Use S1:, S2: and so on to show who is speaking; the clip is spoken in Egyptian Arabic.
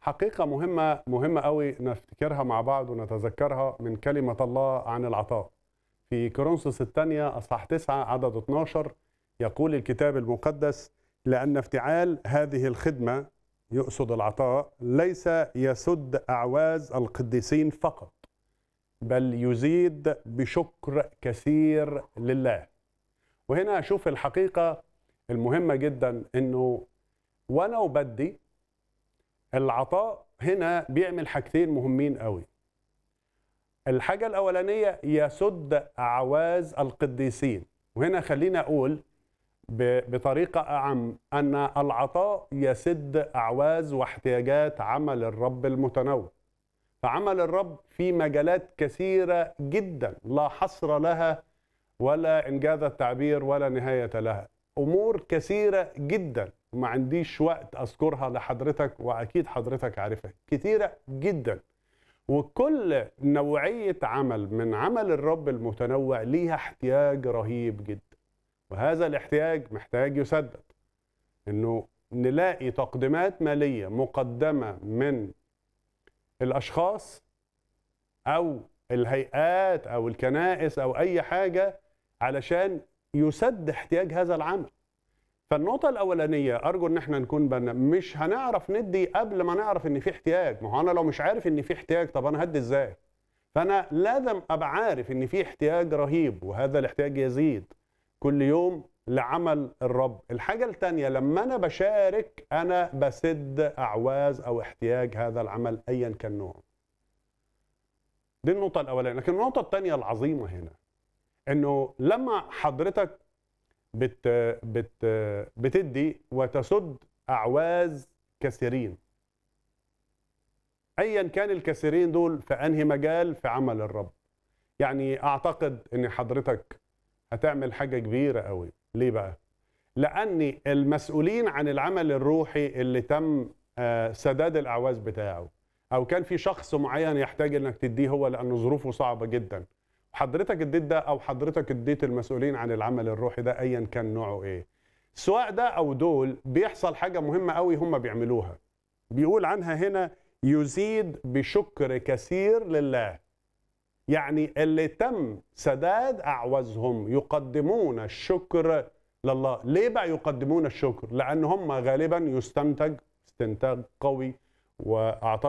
S1: حقيقة مهمة مهمة قوي نفتكرها مع بعض ونتذكرها من كلمة الله عن العطاء. في كورنثوس الثانية أصحاح 9 عدد 12 يقول الكتاب المقدس: لأن افتعال هذه الخدمة يقصد العطاء ليس يسد أعواز القديسين فقط بل يزيد بشكر كثير لله. وهنا أشوف الحقيقة المهمة جدا إنه وأنا وبدي العطاء هنا بيعمل حاجتين مهمين قوي الحاجة الأولانية يسد أعواز القديسين وهنا خلينا أقول ب- بطريقة أعم أن العطاء يسد أعواز واحتياجات عمل الرب المتنوع فعمل الرب في مجالات كثيرة جدا لا حصر لها ولا إنجاز التعبير ولا نهاية لها أمور كثيرة جدا وما عنديش وقت أذكرها لحضرتك وأكيد حضرتك عارفها كثيرة جدا وكل نوعية عمل من عمل الرب المتنوع ليها احتياج رهيب جدا وهذا الاحتياج محتاج يسدد انه نلاقي تقديمات مالية مقدمة من الاشخاص او الهيئات او الكنائس او اي حاجة علشان يسد احتياج هذا العمل فالنقطة الأولانية أرجو إن احنا نكون بنا مش هنعرف ندي قبل ما نعرف إن في احتياج، ما هو أنا لو مش عارف إن في احتياج طب أنا هدي إزاي؟ فأنا لازم أبقى عارف إن في احتياج رهيب وهذا الاحتياج يزيد كل يوم لعمل الرب. الحاجة التانية لما أنا بشارك أنا بسد أعواز أو احتياج هذا العمل أيا كان نوعه. دي النقطة الأولانية، لكن النقطة التانية العظيمة هنا إنه لما حضرتك بت بت بتدي وتسد اعواز كثيرين ايا كان الكثيرين دول في انهي مجال في عمل الرب يعني اعتقد ان حضرتك هتعمل حاجه كبيره قوي ليه بقى لان المسؤولين عن العمل الروحي اللي تم آه، سداد الاعواز بتاعه او كان في شخص معين يحتاج انك تديه هو لان ظروفه صعبه جدا حضرتك اديت ده او حضرتك اديت المسؤولين عن العمل الروحي ده ايا كان نوعه ايه سواء ده او دول بيحصل حاجه مهمه قوي هم بيعملوها بيقول عنها هنا يزيد بشكر كثير لله يعني اللي تم سداد اعوازهم يقدمون الشكر لله ليه بقى يقدمون الشكر لان هم غالبا يستنتج استنتاج قوي واعتقد